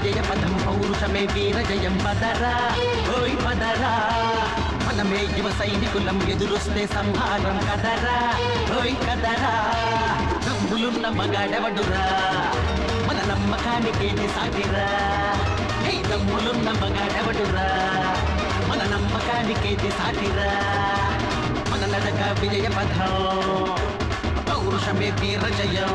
విజయ పదం పౌరుషమే వీర జయం పదరా ఓయ్ పదరా మనమే యువ సైనికులం ఎదురొస్తే సంహారం కదరా ఓయ్ కదరా దమ్ములున్న మగాడవడురా మన నమ్మకానికేది సాటిరా హే దమ్ములున్న మగాడవడురా మన నమ్మకానికేది సాటిరా మన నడక విజయ పథం పౌరుషమే వీర జయం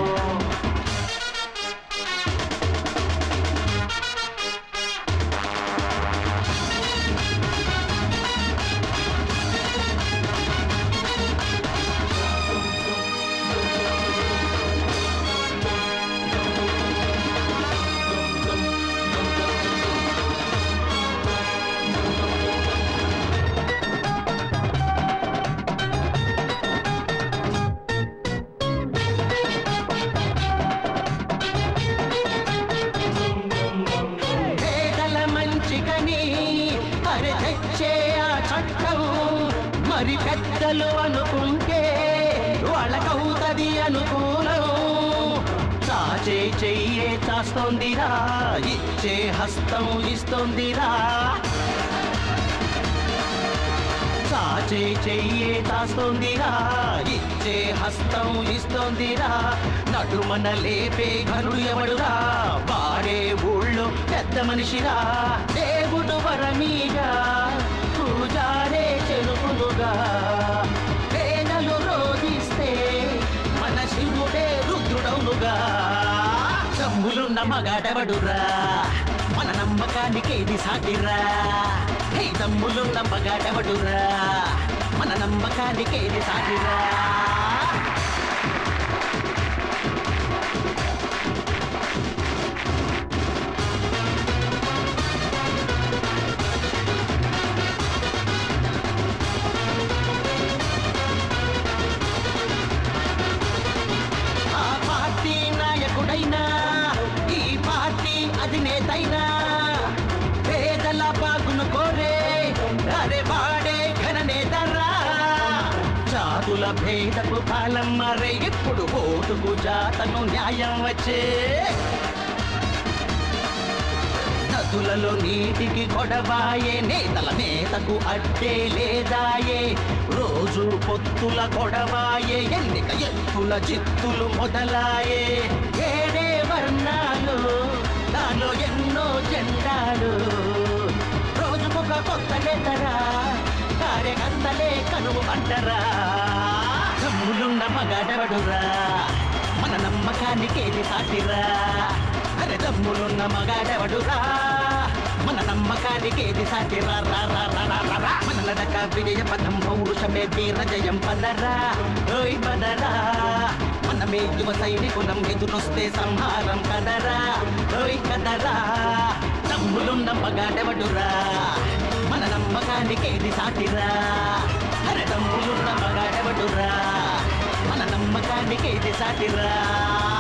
పేదల మంచికని అరే తెచ్చే ఆ చట్టం మరి పెద్దలు అనుకుంటే వాళ్ళకవుతది అనుకూలం చాచే చెయ్యే చాస్తోందిరా ఇచ్చే హస్తం ఇస్తోందిరా చాచే చెయ్యే తాస్తోందిరా ఇచ్చే హస్తం ఇస్తోందిరా నడుమన లేపే ఘనుడు ఎవడురా వాడే ఊళ్ళో పెద్ద మనిషిరా దేవుడు వరమీగా పూజారే చెరుపులుగా పేదలు రోధిస్తే మన శివుడే రుద్రుడవునుగా దమ్ములున్న మగాడవడురా మన నమ్మకానికి ఇది సాటిరా హే దమ్ములున్న మగాడవడురా మన నమ్మకానికి ఇది సాటిరా ఆ పార్టీ నాయకుడైనా ఈ పార్టీ అధినేతైనా పేదల బాగును కోరే అరే వాడే ఘననేతరా జాతుల భేదపు కాలం మరే ఇప్పుడు ఓటుకు జాతను న్యాయం వచ్చే నదులలో నీటికి కొడవాయే నేతల నేతకు అడ్డే లేదాయే రోజు పొత్తుల కొడవాయే ఎన్నిక ఎత్తుల చిత్తులు మొదలాయే ఏడే వర్ణాలు దానిలో ఎన్నో జెండాలు రోజుకొక కొత్త నేతరా కార్యకర్తలే కనువు అంటరా దమ్ములున్న మగాడవడురా మన నమ్మకానికి ఏది సాటిరా అరే దమ్ములున్న మగాడెవడురా మన నమ్మకానికి ఏది సాటిరా రా రా రా రా రా రా. మన నడక విజయ పదం పౌరుషమే వీర జయం పదరా ఓయ్ పదరా మనమే యువ సైనికులం ఎదురొస్తే సంహారం కదరా ఓయ్ కదరా దమ్ములున్న మగాడెవడురా మన నమ్మకానికి ఏది సాటిరా అరే దమ్ములున్న మగాడెవడురా మన నమ్మకానికి ఇది సాటిరా